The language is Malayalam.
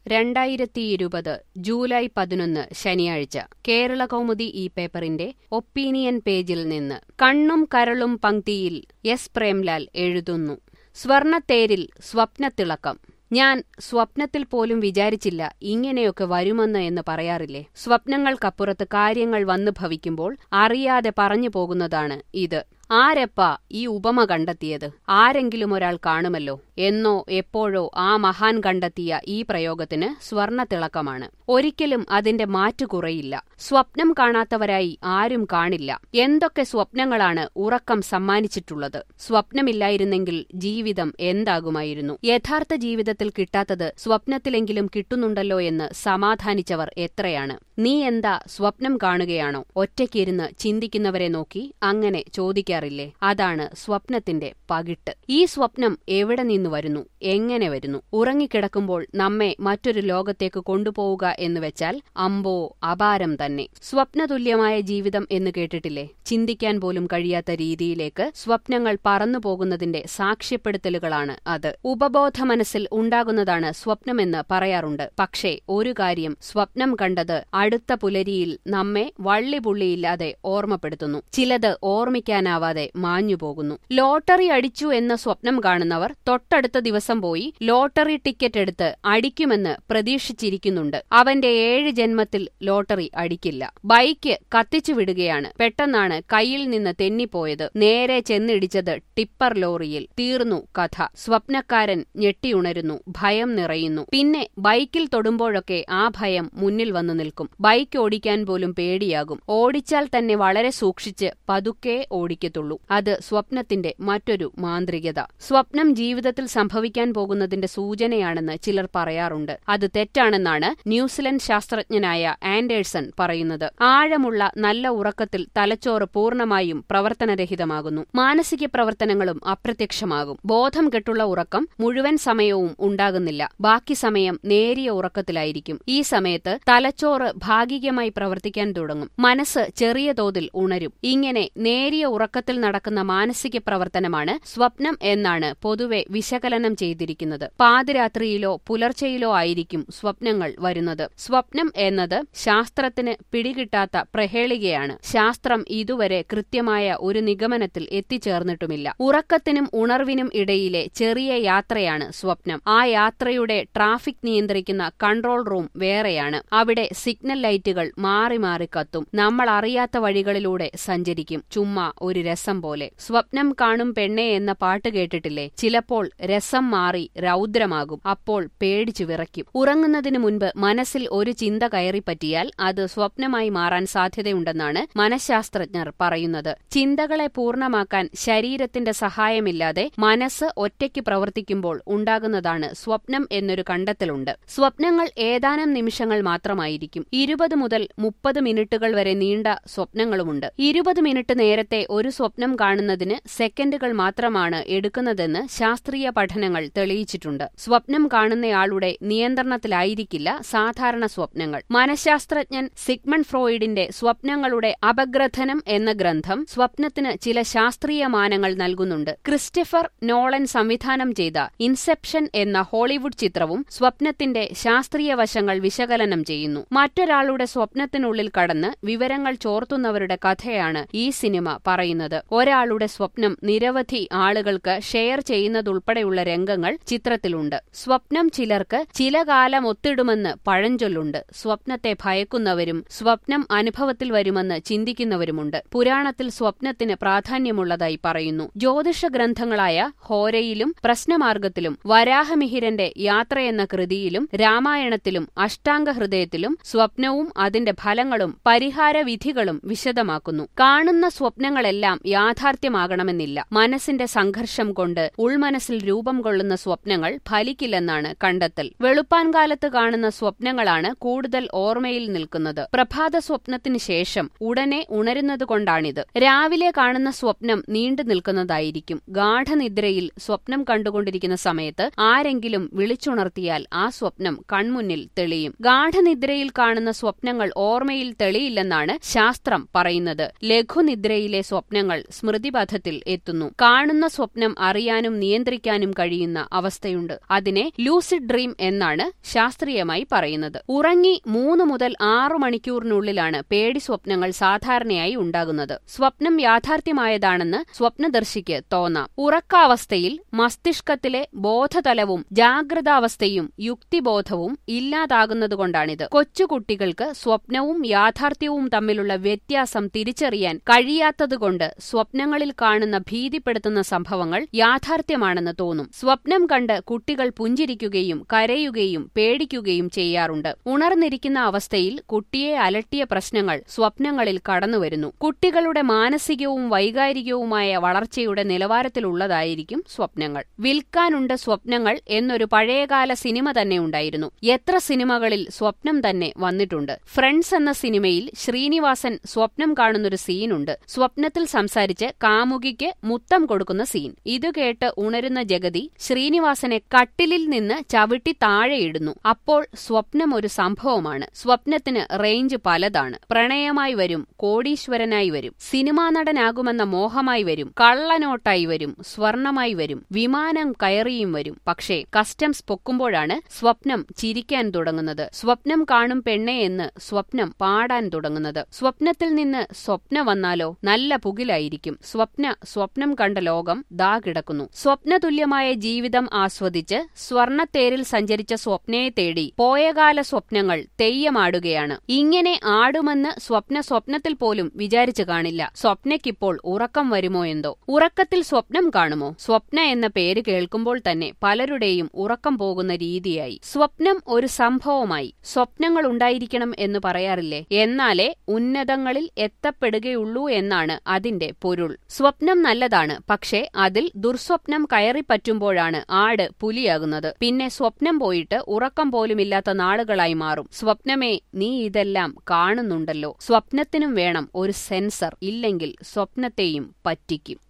രണ്ടായിരത്തിയിരുപത് ജൂലൈ പതിനൊന്ന് ശനിയാഴ്ച കേരള കൗമുദി ഈ പേപ്പറിന്റെ ഒപ്പീനിയൻ പേജിൽ നിന്ന് കണ്ണും കരളും പങ്ക്തിയിൽ എസ് പ്രേംലാൽ എഴുതുന്നു സ്വർണത്തേരിൽ സ്വപ്നത്തിളക്കം ഞാൻ സ്വപ്നത്തിൽ പോലും വിചാരിച്ചില്ല ഇങ്ങനെയൊക്കെ വരുമെന്ന് എന്ന് പറയാറില്ലേ സ്വപ്നങ്ങൾക്കപ്പുറത്ത് കാര്യങ്ങൾ വന്നു ഭവിക്കുമ്പോൾ അറിയാതെ പറഞ്ഞു പോകുന്നതാണ് ഇത് ആരെപ്പാ ഈ ഉപമ കണ്ടെത്തിയത് ആരെങ്കിലും ഒരാൾ കാണുമല്ലോ എന്നോ എപ്പോഴോ ആ മഹാൻ കണ്ടെത്തിയ ഈ പ്രയോഗത്തിന് സ്വർണ തിളക്കമാണ് ഒരിക്കലും അതിന്റെ മാറ്റു കുറയില്ല സ്വപ്നം കാണാത്തവരായി ആരും കാണില്ല എന്തൊക്കെ സ്വപ്നങ്ങളാണ് ഉറക്കം സമ്മാനിച്ചിട്ടുള്ളത് സ്വപ്നമില്ലായിരുന്നെങ്കിൽ ജീവിതം എന്താകുമായിരുന്നു യഥാർത്ഥ ജീവിതത്തിൽ കിട്ടാത്തത് സ്വപ്നത്തിലെങ്കിലും കിട്ടുന്നുണ്ടല്ലോ എന്ന് സമാധാനിച്ചവർ എത്രയാണ് നീ എന്താ സ്വപ്നം കാണുകയാണോ ഒറ്റയ്ക്കിരുന്ന് ചിന്തിക്കുന്നവരെ നോക്കി അങ്ങനെ ചോദിക്കാറില്ലേ അതാണ് സ്വപ്നത്തിന്റെ പകിട്ട് ഈ സ്വപ്നം എവിടെ നിന്ന് വരുന്നു എങ്ങനെ വരുന്നു ഉറങ്ങിക്കിടക്കുമ്പോൾ നമ്മെ മറ്റൊരു ലോകത്തേക്ക് കൊണ്ടുപോവുക എന്ന് വെച്ചാൽ അമ്പോ അപാരം തന്നെ സ്വപ്നതുല്യമായ ജീവിതം എന്ന് കേട്ടിട്ടില്ലേ ചിന്തിക്കാൻ പോലും കഴിയാത്ത രീതിയിലേക്ക് സ്വപ്നങ്ങൾ പറന്നു പോകുന്നതിന്റെ സാക്ഷ്യപ്പെടുത്തലുകളാണ് അത് ഉപബോധ മനസ്സിൽ ഉണ്ടാകുന്നതാണ് സ്വപ്നമെന്ന് പറയാറുണ്ട് പക്ഷേ ഒരു കാര്യം സ്വപ്നം കണ്ടത് അടുത്ത പുലരിയിൽ നമ്മെ വള്ളിപുള്ളിയില്ലാതെ ഓർമ്മപ്പെടുത്തുന്നു ചിലത് ഓർമ്മിക്കാനാവാതെ മാഞ്ഞുപോകുന്നു ലോട്ടറി അടിച്ചു എന്ന സ്വപ്നം കാണുന്നവർ തൊട്ടടുത്ത ദിവസം പോയി ലോട്ടറി ടിക്കറ്റ് എടുത്ത് അടിക്കുമെന്ന് പ്രതീക്ഷിച്ചിരിക്കുന്നുണ്ട് അവന്റെ ഏഴ് ജന്മത്തിൽ ലോട്ടറി അടിക്കില്ല ബൈക്ക് കത്തിച്ചു വിടുകയാണ് പെട്ടെന്നാണ് കയ്യിൽ നിന്ന് തെന്നിപ്പോയത് നേരെ ചെന്നിടിച്ചത് ടിപ്പർ ലോറിയിൽ തീർന്നു കഥ സ്വപ്നക്കാരൻ ഞെട്ടിയുണരുന്നു ഭയം നിറയുന്നു പിന്നെ ബൈക്കിൽ തൊടുമ്പോഴൊക്കെ ആ ഭയം മുന്നിൽ വന്നു നിൽക്കും ബൈക്ക് ഓടിക്കാൻ പോലും പേടിയാകും ഓടിച്ചാൽ തന്നെ വളരെ സൂക്ഷിച്ച് പതുക്കെ ഓടിക്കത്തുള്ളൂ അത് സ്വപ്നത്തിന്റെ മറ്റൊരു മാന്ത്രികത സ്വപ്നം ജീവിതത്തിൽ സംഭവിക്കാൻ പോകുന്നതിന്റെ സൂചനയാണെന്ന് ചിലർ പറയാറുണ്ട് അത് തെറ്റാണെന്നാണ് ന്യൂസിലൻഡ് ശാസ്ത്രജ്ഞനായ ആൻഡേഴ്സൺ പറയുന്നത് ആഴമുള്ള നല്ല ഉറക്കത്തിൽ തലച്ചോറ് പൂർണ്ണമായും പ്രവർത്തനരഹിതമാകുന്നു മാനസിക പ്രവർത്തനങ്ങളും അപ്രത്യക്ഷമാകും ബോധം കെട്ടുള്ള ഉറക്കം മുഴുവൻ സമയവും ഉണ്ടാകുന്നില്ല ബാക്കി സമയം നേരിയ ഉറക്കത്തിലായിരിക്കും ഈ സമയത്ത് തലച്ചോറ് ഭാഗികമായി പ്രവർത്തിക്കാൻ തുടങ്ങും മനസ്സ് ചെറിയ തോതിൽ ഉണരും ഇങ്ങനെ നേരിയ ഉറക്കത്തിൽ നടക്കുന്ന മാനസിക പ്രവർത്തനമാണ് സ്വപ്നം എന്നാണ് പൊതുവെ വിശകലനം ചെയ്തിരിക്കുന്നത് പാതിരാത്രിയിലോ പുലർച്ചെയിലോ ആയിരിക്കും സ്വപ്നങ്ങൾ വരുന്നത് സ്വപ്നം എന്നത് ശാസ്ത്രത്തിന് പിടികിട്ടാത്ത പ്രഹേളികയാണ് ശാസ്ത്രം ഇതുവരെ കൃത്യമായ ഒരു നിഗമനത്തിൽ എത്തിച്ചേർന്നിട്ടുമില്ല ഉറക്കത്തിനും ഉണർവിനും ഇടയിലെ ചെറിയ യാത്രയാണ് സ്വപ്നം ആ യാത്രയുടെ ട്രാഫിക് നിയന്ത്രിക്കുന്ന കൺട്രോൾ റൂം വേറെയാണ് അവിടെ സിഗ്നൽ ലൈറ്റുകൾ മാറി മാറി കത്തും നമ്മൾ അറിയാത്ത വഴികളിലൂടെ സഞ്ചരിക്കും ചുമ്മാ ഒരു രസം പോലെ സ്വപ്നം കാണും പെണ്ണെ എന്ന പാട്ട് കേട്ടിട്ടില്ലേ ചിലപ്പോൾ രസം മാറി രൗദ്രമാകും അപ്പോൾ പേടിച്ചു വിറയ്ക്കും ഉറങ്ങുന്നതിനു മുൻപ് മനസ്സിൽ ഒരു ചിന്ത കയറിപ്പറ്റിയാൽ അത് സ്വപ്നമായി മാറാൻ സാധ്യതയുണ്ടെന്നാണ് മനഃശാസ്ത്രജ്ഞർ പറയുന്നത് ചിന്തകളെ പൂർണ്ണമാക്കാൻ ശരീരത്തിന്റെ സഹായമില്ലാതെ മനസ്സ് ഒറ്റയ്ക്ക് പ്രവർത്തിക്കുമ്പോൾ ഉണ്ടാകുന്നതാണ് സ്വപ്നം എന്നൊരു കണ്ടെത്തലുണ്ട് സ്വപ്നങ്ങൾ ഏതാനും നിമിഷങ്ങൾ മാത്രമായിരിക്കും ഇരുപത് മുതൽ മുപ്പത് മിനിറ്റുകൾ വരെ നീണ്ട സ്വപ്നങ്ങളുമുണ്ട് ഇരുപത് മിനിറ്റ് നേരത്തെ ഒരു സ്വപ്നം കാണുന്നതിന് സെക്കൻഡുകൾ മാത്രമാണ് എടുക്കുന്നതെന്ന് ശാസ്ത്രീയ പഠനങ്ങൾ തെളിയിച്ചിട്ടുണ്ട് സ്വപ്നം കാണുന്നയാളുടെ നിയന്ത്രണത്തിലായിരിക്കില്ല സാധാരണ സ്വപ്നങ്ങൾ മനഃശാസ്ത്രജ്ഞൻ സിഗ്മൺ ഫ്രോയിഡിന്റെ സ്വപ്നങ്ങളുടെ അപഗ്രഥനം എന്ന ഗ്രന്ഥം സ്വപ്നത്തിന് ചില ശാസ്ത്രീയ മാനങ്ങൾ നൽകുന്നുണ്ട് ക്രിസ്റ്റഫർ നോളൻ സംവിധാനം ചെയ്ത ഇൻസെപ്ഷൻ എന്ന ഹോളിവുഡ് ചിത്രവും സ്വപ്നത്തിന്റെ ശാസ്ത്രീയ വശങ്ങൾ വിശകലനം ചെയ്യുന്നു മറ്റൊരാളുടെ സ്വപ്നത്തിനുള്ളിൽ കടന്ന് വിവരങ്ങൾ ചോർത്തുന്നവരുടെ കഥയാണ് ഈ സിനിമ പറയുന്നത് ഒരാളുടെ സ്വപ്നം നിരവധി ആളുകൾക്ക് ഷെയർ ചെയ്യുന്നതുൾപ്പെടെയുള്ള രംഗങ്ങൾ ചിത്രത്തിലുണ്ട് സ്വപ്നം ചിലർക്ക് ചില കാലം ഒത്തിടുമെന്ന് പഴഞ്ചൊല്ലുണ്ട് സ്വപ്നത്തെ ഭയക്കുന്നവരും സ്വപ്നം അനുഭവത്തിൽ വരുമെന്ന് ചിന്തിക്കുന്നവരുമുണ്ട് പുരാണത്തിൽ സ്വപ്നത്തിന് പ്രാധാന്യമുള്ളതായി പറയുന്നു ജ്യോതിഷ ഗ്രന്ഥങ്ങളായ ഹോരയിലും പ്രശ്നമാർഗത്തിലും വരാഹമിഹിരന്റെ യാത്രയെന്ന കൃതിയിലും രാമായണത്തിലും അഷ്ടാംഗഹൃദയത്തിലും സ്വപ്നവും അതിന്റെ ഫലങ്ങളും പരിഹാരവിധികളും വിശദമാക്കുന്നു കാണുന്ന സ്വപ്നങ്ങളെല്ലാം യാഥാർത്ഥ്യമാകണമെന്നില്ല മനസ്സിന്റെ സംഘർഷം കൊണ്ട് ഉൾമനസ്സിൽ രൂപം കൊള്ളുന്ന സ്വപ്നങ്ങൾ ഫലിക്കില്ലെന്നാണ് കണ്ടെത്തൽ വെളുപ്പാൻകാലത്ത് കാണുന്ന സ്വപ്നങ്ങളാണ് കൂടുതൽ ഓർമ്മയിൽ നിൽക്കുന്നത് പ്രഭാത സ്വപ്നത്തിന് ശേഷം ഉടനെ ഉണരുന്നതുകൊണ്ടാണിത് രാവിലെ കാണുന്ന സ്വപ്നം നീണ്ടു നിൽക്കുന്നതായിരിക്കും ഗാഠനിദ്രയിൽ സ്വപ്നം കണ്ടുകൊണ്ടിരിക്കുന്ന സമയത്ത് ആരെങ്കിലും വിളിച്ചുണർത്തിയാൽ ആ സ്വപ്നം കൺമുന്നിൽ തെളിയും ഗാഠനിദ്രയിൽ കാണുന്ന കാണുന്ന സ്വപ്നങ്ങൾ ഓർമ്മയിൽ തെളിയില്ലെന്നാണ് ശാസ്ത്രം പറയുന്നത് ലഘുനിദ്രയിലെ സ്വപ്നങ്ങൾ സ്മൃതിപഥത്തിൽ എത്തുന്നു കാണുന്ന സ്വപ്നം അറിയാനും നിയന്ത്രിക്കാനും കഴിയുന്ന അവസ്ഥയുണ്ട് അതിനെ ലൂസിഡ് ഡ്രീം എന്നാണ് ശാസ്ത്രീയമായി പറയുന്നത് ഉറങ്ങി മൂന്ന് മുതൽ ആറു മണിക്കൂറിനുള്ളിലാണ് പേടി സ്വപ്നങ്ങൾ സാധാരണയായി ഉണ്ടാകുന്നത് സ്വപ്നം യാഥാർത്ഥ്യമായതാണെന്ന് സ്വപ്നദർശിക്ക് തോന്നാം ഉറക്കാവസ്ഥയിൽ മസ്തിഷ്കത്തിലെ ബോധതലവും ജാഗ്രതാവസ്ഥയും യുക്തിബോധവും ഇല്ലാതാകുന്നതുകൊണ്ടാണിത് കൊച്ചുകുട്ടികൾക്ക് സ്വപ്നവും യാഥാർത്ഥ്യവും തമ്മിലുള്ള വ്യത്യാസം തിരിച്ചറിയാൻ കഴിയാത്തതുകൊണ്ട് സ്വപ്നങ്ങളിൽ കാണുന്ന ഭീതിപ്പെടുത്തുന്ന സംഭവങ്ങൾ യാഥാർത്ഥ്യമാണെന്ന് തോന്നും സ്വപ്നം കണ്ട് കുട്ടികൾ പുഞ്ചിരിക്കുകയും കരയുകയും പേടിക്കുകയും ചെയ്യാറുണ്ട് ഉണർന്നിരിക്കുന്ന അവസ്ഥയിൽ കുട്ടിയെ അലട്ടിയ പ്രശ്നങ്ങൾ സ്വപ്നങ്ങളിൽ കടന്നുവരുന്നു കുട്ടികളുടെ മാനസികവും വൈകാരികവുമായ വളർച്ചയുടെ നിലവാരത്തിലുള്ളതായിരിക്കും സ്വപ്നങ്ങൾ വിൽക്കാനുണ്ട് സ്വപ്നങ്ങൾ എന്നൊരു പഴയകാല സിനിമ തന്നെ ഉണ്ടായിരുന്നു എത്ര സിനിമകളിൽ സ്വപ്നം തന്നെ വന്നിട്ടുണ്ട് ഫ്രണ്ട്സ് എന്ന സിനിമയിൽ ശ്രീനിവാസൻ സ്വപ്നം കാണുന്നൊരു സീനുണ്ട് സ്വപ്നത്തിൽ സംസാരിച്ച് കാമുകിക്ക് മുത്തം കൊടുക്കുന്ന സീൻ ഇത് കേട്ട് ഉണരുന്ന ജഗതി ശ്രീനിവാസനെ കട്ടിലിൽ നിന്ന് ചവിട്ടി താഴെയിടുന്നു അപ്പോൾ സ്വപ്നം ഒരു സംഭവമാണ് സ്വപ്നത്തിന് റേഞ്ച് പലതാണ് പ്രണയമായി വരും കോടീശ്വരനായി വരും സിനിമാ നടനാകുമെന്ന മോഹമായി വരും കള്ളനോട്ടായി വരും സ്വർണമായി വരും വിമാനം കയറിയും വരും പക്ഷേ കസ്റ്റംസ് പൊക്കുമ്പോഴാണ് സ്വപ്നം ചിരിക്കാൻ തുടങ്ങുന്നത് സ്വപ്നം കാണും പെണ്ണെ എന്ന് സ്വപ്നം പാടാൻ തുടങ്ങുന്നത് സ്വപ്നത്തിൽ നിന്ന് സ്വപ്ന വന്നാലോ നല്ല പുകിലായിരിക്കും സ്വപ്ന സ്വപ്നം കണ്ട ലോകം ദാ കിടക്കുന്നു സ്വപ്നതുല്യമായ ജീവിതം ആസ്വദിച്ച് സ്വർണത്തേരിൽ സഞ്ചരിച്ച സ്വപ്നയെ തേടി പോയകാല സ്വപ്നങ്ങൾ തെയ്യമാടുകയാണ് ഇങ്ങനെ ആടുമെന്ന് സ്വപ്ന സ്വപ്നത്തിൽ പോലും വിചാരിച്ചു കാണില്ല സ്വപ്നയ്ക്കിപ്പോൾ ഉറക്കം വരുമോ എന്തോ ഉറക്കത്തിൽ സ്വപ്നം കാണുമോ സ്വപ്ന എന്ന പേര് കേൾക്കുമ്പോൾ തന്നെ പലരുടെയും ഉറക്കം പോകുന്ന രീതിയായി സ്വപ്നം ഒരു സംഭവമായി സ്വപ്നങ്ങൾ ഉണ്ടായിരിക്കണം എന്ന് പറയാറില്ലേ എന്നാലേ ഉന്നതങ്ങളിൽ എത്തപ്പെടുകയുള്ളൂ എന്നാണ് അതിന്റെ പൊരുൾ സ്വപ്നം നല്ലതാണ് പക്ഷേ അതിൽ ദുർസ്വപ്നം കയറിപ്പറ്റുമ്പോഴാണ് ആട് പുലിയാകുന്നത് പിന്നെ സ്വപ്നം പോയിട്ട് ഉറക്കം പോലുമില്ലാത്ത നാളുകളായി മാറും സ്വപ്നമേ നീ ഇതെല്ലാം കാണുന്നുണ്ടല്ലോ സ്വപ്നത്തിനും വേണം ഒരു സെൻസർ ഇല്ലെങ്കിൽ സ്വപ്നത്തെയും പറ്റിക്കും